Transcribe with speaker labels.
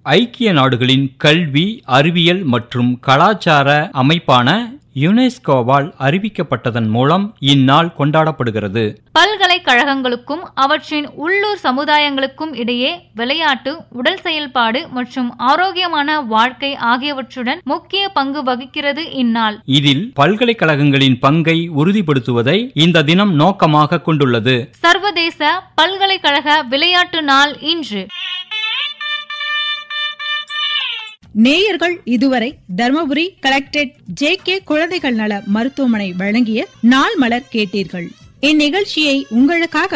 Speaker 1: ஐக்கிய நாடுகளின் கல்வி அறிவியல் மற்றும் கலாச்சார அமைப்பான யுனெஸ்கோவால் அறிவிக்கப்பட்டதன் மூலம் இந்நாள் கொண்டாடப்படுகிறது
Speaker 2: பல்கலைக்கழகங்களுக்கும் அவற்றின் உள்ளூர் சமுதாயங்களுக்கும் இடையே விளையாட்டு உடல் செயல்பாடு மற்றும் ஆரோக்கியமான வாழ்க்கை ஆகியவற்றுடன் முக்கிய பங்கு வகிக்கிறது இந்நாள்
Speaker 1: இதில் பல்கலைக்கழகங்களின் பங்கை உறுதிப்படுத்துவதை இந்த தினம் நோக்கமாக கொண்டுள்ளது
Speaker 2: சர்வதேச பல்கலைக்கழக விளையாட்டு நாள் இன்று
Speaker 3: நேயர்கள் இதுவரை தர்மபுரி கலெக்டரேட் ஜே கே குழந்தைகள் நல மருத்துவமனை வழங்கிய நாள் மலர் கேட்டீர்கள் இந்நிகழ்ச்சியை உங்களுக்காக